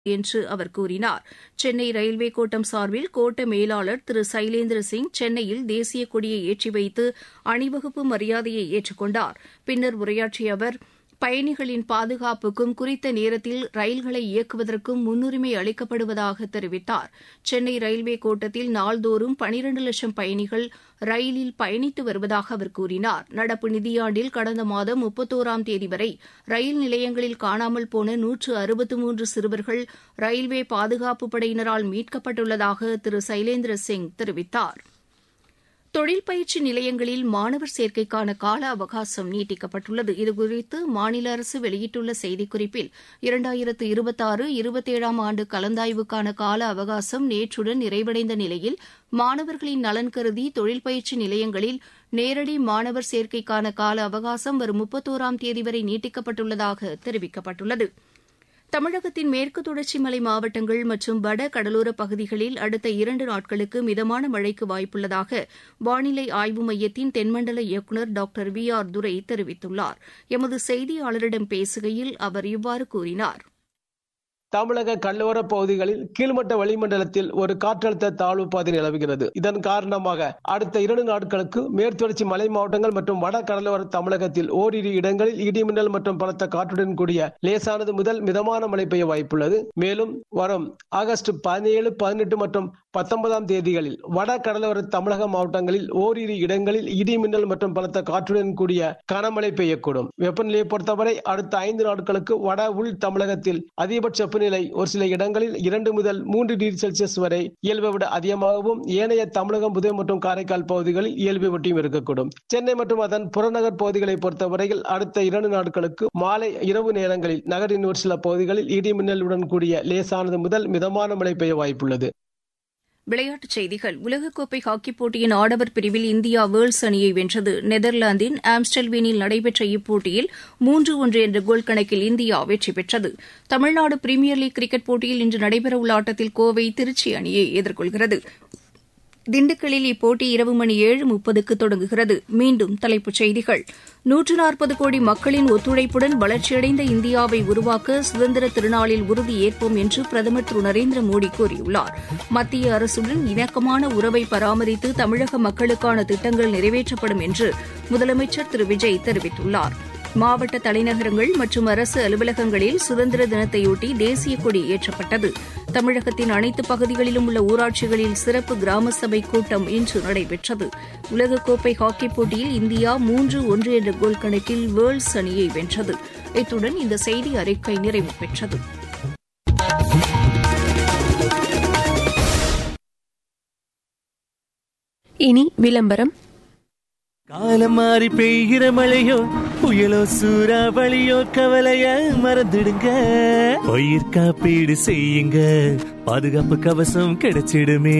என்று அவர் கூறினார் சென்னை ரயில்வே கோட்டம் சார்பில் கோட்ட மேலாளர் திரு சைலேந்திர சிங் சென்னையில் தேசிய கொடியை ஏற்றி வைத்து அணிவகுப்பு மரியாதையை ஏற்றுக்கொண்டார் பின்னர் உரையாற்றிய அவர் பயணிகளின் பாதுகாப்புக்கும் குறித்த நேரத்தில் ரயில்களை இயக்குவதற்கும் முன்னுரிமை அளிக்கப்படுவதாக தெரிவித்தார் சென்னை ரயில்வே கோட்டத்தில் நாள்தோறும் பனிரண்டு லட்சம் பயணிகள் ரயிலில் பயணித்து வருவதாக அவர் கூறினார் நடப்பு நிதியாண்டில் கடந்த மாதம் முப்பத்தோராம் தேதி வரை ரயில் நிலையங்களில் காணாமல் போன நூற்று அறுபத்து மூன்று சிறுவர்கள் ரயில்வே பாதுகாப்பு படையினரால் மீட்கப்பட்டுள்ளதாக திரு சைலேந்திர சிங் தெரிவித்தார் தொழில் பயிற்சி நிலையங்களில் மாணவர் சேர்க்கைக்கான கால அவகாசம் நீட்டிக்கப்பட்டுள்ளது இதுகுறித்து மாநில அரசு வெளியிட்டுள்ள செய்திக்குறிப்பில் இரண்டாயிரத்து இருபத்தாறு இருபத்தேழாம் ஆண்டு கலந்தாய்வுக்கான கால அவகாசம் நேற்றுடன் நிறைவடைந்த நிலையில் மாணவர்களின் நலன் கருதி தொழில் பயிற்சி நிலையங்களில் நேரடி மாணவர் சேர்க்கைக்கான கால அவகாசம் வரும் முப்பத்தோராம் தேதி வரை நீட்டிக்கப்பட்டுள்ளதாக தெரிவிக்கப்பட்டுள்ளது தமிழகத்தின் மேற்கு தொடர்ச்சி மலை மாவட்டங்கள் மற்றும் வட கடலோரப் பகுதிகளில் அடுத்த இரண்டு நாட்களுக்கு மிதமான மழைக்கு வாய்ப்புள்ளதாக வானிலை ஆய்வு மையத்தின் தென்மண்டல இயக்குநர் டாக்டர் வி ஆர் துரை தெரிவித்துள்ளார் எமது செய்தியாளரிடம் பேசுகையில் அவர் இவ்வாறு கூறினார் தமிழக கடலோர பகுதிகளில் கீழ்மட்ட வளிமண்டலத்தில் ஒரு காற்றழுத்த தாழ்வு பாதை நிலவுகிறது இதன் காரணமாக அடுத்த இரண்டு நாட்களுக்கு மேற்தொடர்ச்சி மலை மாவட்டங்கள் மற்றும் வட கடலோர தமிழகத்தில் ஓரிரு இடங்களில் இடிமின்னல் மற்றும் பலத்த காற்றுடன் கூடிய லேசானது முதல் மிதமான மழை பெய்ய வாய்ப்புள்ளது மேலும் வரும் ஆகஸ்ட் பதினேழு பதினெட்டு மற்றும் பத்தொன்பதாம் தேதிகளில் வட கடலோர தமிழக மாவட்டங்களில் ஓரிரு இடங்களில் இடி மின்னல் மற்றும் பலத்த காற்றுடன் கூடிய கனமழை பெய்யக்கூடும் வெப்பநிலையை பொறுத்தவரை அடுத்த ஐந்து நாட்களுக்கு வட உள் தமிழகத்தில் அதிகபட்ச வெப்பநிலை ஒரு சில இடங்களில் இரண்டு முதல் மூன்று டிகிரி செல்சியஸ் வரை இயல்பை விட அதிகமாகவும் ஏனைய தமிழகம் புதுவை மற்றும் காரைக்கால் பகுதிகளில் இயல்பை ஒட்டியும் இருக்கக்கூடும் சென்னை மற்றும் அதன் புறநகர் பகுதிகளை பொறுத்தவரையில் அடுத்த இரண்டு நாட்களுக்கு மாலை இரவு நேரங்களில் நகரின் ஒரு சில பகுதிகளில் இடி மின்னலுடன் கூடிய லேசானது முதல் மிதமான மழை பெய்ய வாய்ப்புள்ளது விளையாட்டுச் செய்திகள் உலகக்கோப்பை ஹாக்கிப் போட்டியின் ஆடவர் பிரிவில் இந்தியா வேர்ல்ஸ் அணியை வென்றது நெதர்லாந்தின் ஆம்ஸ்டல்வீனில் நடைபெற்ற இப்போட்டியில் மூன்று ஒன்று என்ற கோல் கணக்கில் இந்தியா வெற்றி பெற்றது தமிழ்நாடு பிரீமியர் லீக் கிரிக்கெட் போட்டியில் இன்று நடைபெறவுள்ள ஆட்டத்தில் கோவை திருச்சி அணியை எதிர்கொள்கிறது திண்டுக்கல்லில் இப்போட்டி இரவு மணி ஏழு முப்பதுக்கு தொடங்குகிறது மீண்டும் தலைப்புச் செய்திகள் நூற்று நாற்பது கோடி மக்களின் ஒத்துழைப்புடன் வளர்ச்சியடைந்த இந்தியாவை உருவாக்க சுதந்திர திருநாளில் உறுதி ஏற்போம் என்று பிரதமர் திரு நரேந்திர மோடி கூறியுள்ளார் மத்திய அரசுடன் இணக்கமான உறவை பராமரித்து தமிழக மக்களுக்கான திட்டங்கள் நிறைவேற்றப்படும் என்று முதலமைச்சர் திரு விஜய் தெரிவித்துள்ளார் மாவட்ட தலைநகரங்கள் மற்றும் அரசு அலுவலகங்களில் சுதந்திர தினத்தையொட்டி தேசிய கொடி ஏற்றப்பட்டது தமிழகத்தின் அனைத்து பகுதிகளிலும் உள்ள ஊராட்சிகளில் சிறப்பு கிராம சபை கூட்டம் இன்று நடைபெற்றது உலகக்கோப்பை ஹாக்கிப் போட்டியில் இந்தியா மூன்று ஒன்று என்ற கோல் கணக்கில் வேர்ல்ஸ் அணியை வென்றது இத்துடன் இந்த செய்தி அறிக்கை நிறைவு பெற்றது இனி விளம்பரம் காலம் மாறி பெய்கிற மழையோ புயலோ சூறாவளியோ கவலைய மறந்துடுங்க பயிர் காப்பீடு செய்யுங்க பாதுகாப்பு கவசம் கிடைச்சிடுமே